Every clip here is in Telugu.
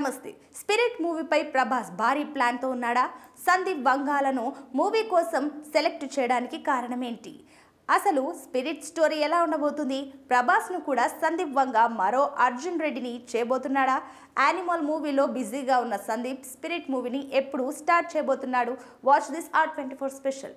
నమస్తే స్పిరిట్ మూవీపై ప్రభాస్ భారీ ప్లాన్తో ఉన్నాడా సందీప్ వంగాలను మూవీ కోసం సెలెక్ట్ చేయడానికి కారణం ఏంటి అసలు స్పిరిట్ స్టోరీ ఎలా ఉండబోతుంది ప్రభాస్ను కూడా సందీప్ వంగ మరో అర్జున్ రెడ్డిని చేయబోతున్నాడా యానిమల్ మూవీలో బిజీగా ఉన్న సందీప్ స్పిరిట్ మూవీని ఎప్పుడు స్టార్ట్ చేయబోతున్నాడు watch this R twenty four special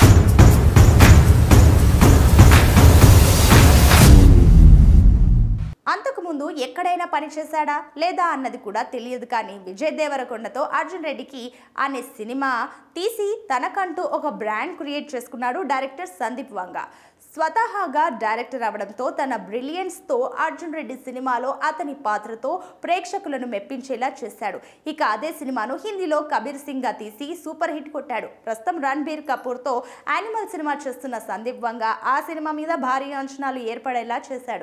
అంతకుముందు ఎక్కడైనా పనిచేశాడా లేదా అన్నది కూడా తెలియదు కానీ విజయ్ దేవరకొండతో అర్జున్ రెడ్డికి అనే సినిమా తీసి తనకంటూ ఒక బ్రాండ్ క్రియేట్ చేసుకున్నాడు డైరెక్టర్ సందీప్ వంగ స్వతహాగా డైరెక్టర్ అవడంతో తన బ్రిలియన్స్తో అర్జున్ రెడ్డి సినిమాలో అతని పాత్రతో ప్రేక్షకులను మెప్పించేలా చేశాడు ఇక అదే సినిమాను హిందీలో కబీర్ సింగ్గా తీసి సూపర్ హిట్ కొట్టాడు ప్రస్తుతం రణబీర్ కపూర్తో యానిమల్ సినిమా చేస్తున్న సందీప్ వంగ ఆ సినిమా మీద భారీ అంచనాలు ఏర్పడేలా చేశాడు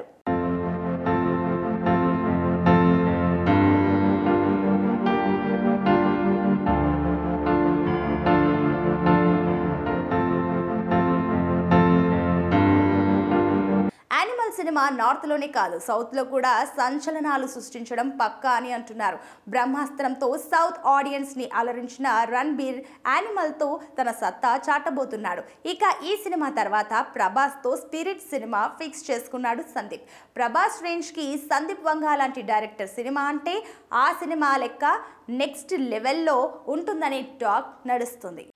యానిమల్ సినిమా నార్త్లోనే కాదు సౌత్లో కూడా సంచలనాలు సృష్టించడం పక్కా అని అంటున్నారు బ్రహ్మాస్త్రంతో సౌత్ ఆడియన్స్ని అలరించిన రణ్బీర్ యానిమల్తో తన సత్తా చాటబోతున్నాడు ఇక ఈ సినిమా తర్వాత ప్రభాస్తో స్పిరిట్ సినిమా ఫిక్స్ చేసుకున్నాడు సందీప్ ప్రభాస్ రేంజ్కి సందీప్ వంగా లాంటి డైరెక్టర్ సినిమా అంటే ఆ సినిమా లెక్క నెక్స్ట్ లెవెల్లో ఉంటుందనే టాక్ నడుస్తుంది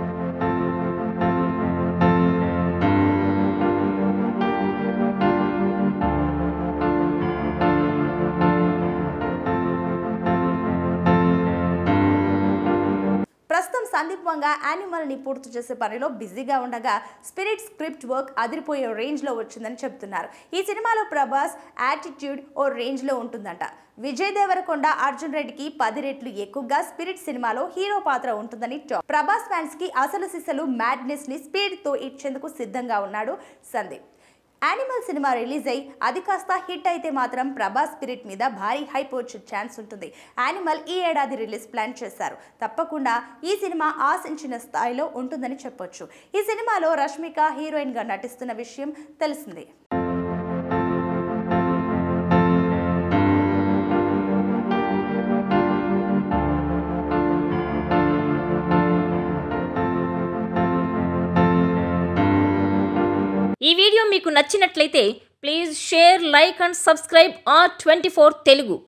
ప్రస్తుతం సందీప్ వంగ యానిమల్ని పూర్తి చేసే పనిలో బిజీగా ఉండగా స్పిరిట్ స్క్రిప్ట్ వర్క్ అదిరిపోయే రేంజ్లో వచ్చిందని చెప్తున్నారు ఈ సినిమాలో ప్రభాస్ యాటిట్యూడ్ ఓ రేంజ్లో ఉంటుందంట విజయ్ దేవరకొండ అర్జున్ రెడ్డికి పది రెట్లు ఎక్కువగా స్పిరిట్ సినిమాలో హీరో పాత్ర ఉంటుందని టాక్ ప్రభాస్ ఫ్యాన్స్ కి అసలు సిసలు మ్యాడ్నెస్ ని స్పీడ్ తో ఇచ్చేందుకు సిద్ధంగా ఉన్నాడు సందీప్ యానిమల్ సినిమా రిలీజ్ అయి అది కాస్త హిట్ అయితే మాత్రం ప్రభాస్ స్పిరిట్ మీద భారీ హైప్ వచ్చే ఛాన్స్ ఉంటుంది యానిమల్ ఈ ఏడాది రిలీజ్ ప్లాన్ చేశారు తప్పకుండా ఈ సినిమా ఆశించిన స్థాయిలో ఉంటుందని చెప్పొచ్చు ఈ సినిమాలో రష్మిక హీరోయిన్గా నటిస్తున్న విషయం తెలిసిందే ఈ వీడియో మీకు నచ్చినట్లయితే please share like and subscribe R twenty four Telugu